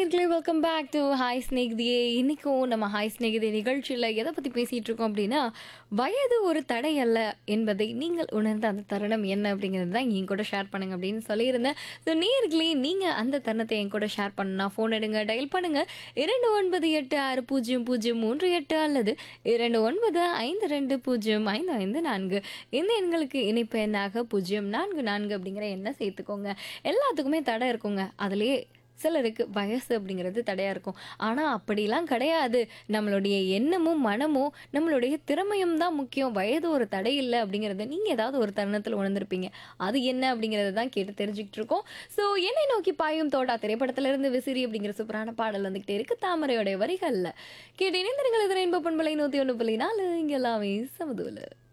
நேர்களே welcome back to hi ஸ்நேகிதியே இன்னைக்கும் நம்ம ஹாய் ஸ்நேகிதி நிகழ்ச்சியில் எதை பற்றி பேசிகிட்டு இருக்கோம் அப்படின்னா வயது ஒரு தடை அல்ல என்பதை நீங்கள் உணர்ந்த அந்த தருணம் என்ன அப்படிங்கிறது தான் என் கூட ஷேர் பண்ணுங்க அப்படின்னு சொல்லியிருந்தேன் ஸோ நேர்களே நீங்கள் அந்த தருணத்தை என் கூட ஷேர் பண்ணா ஃபோன் எடுங்க டயல் பண்ணுங்க இரண்டு ஒன்பது எட்டு ஆறு பூஜ்ஜியம் பூஜ்ஜியம் மூன்று எட்டு அல்லது இரண்டு ஒன்பது ஐந்து ரெண்டு பூஜ்ஜியம் ஐந்து ஐந்து நான்கு இந்த எண்களுக்கு இணைப்பு எண்ணாக பூஜ்ஜியம் நான்கு நான்கு அப்படிங்கிற எண்ணை சேர்த்துக்கோங்க எல்லாத்துக்குமே தடை இருக்குங்க அதுலேயே சிலருக்கு வயசு அப்படிங்கிறது தடையாக இருக்கும் ஆனால் அப்படிலாம் கிடையாது நம்மளுடைய எண்ணமும் மனமும் நம்மளுடைய திறமையும் தான் முக்கியம் வயது ஒரு தடை இல்லை அப்படிங்கிறத நீங்கள் ஏதாவது ஒரு தருணத்தில் உணர்ந்திருப்பீங்க அது என்ன அப்படிங்கிறத தான் கேட்டு தெரிஞ்சுக்கிட்டு இருக்கோம் ஸோ என்னை நோக்கி பாயும் தோட்டா திரைப்படத்திலிருந்து விசிறி அப்படிங்கிற சூப்பரான பாடல் வந்துகிட்டே இருக்கு தாமரையோடைய வரிகளில் கேட்டு இணைந்திருங்கள் இது ரெயின்போ பண்பலை நூற்றி ஒன்று புள்ளி நாலு இங்கே எல்லாமே சமதுவில்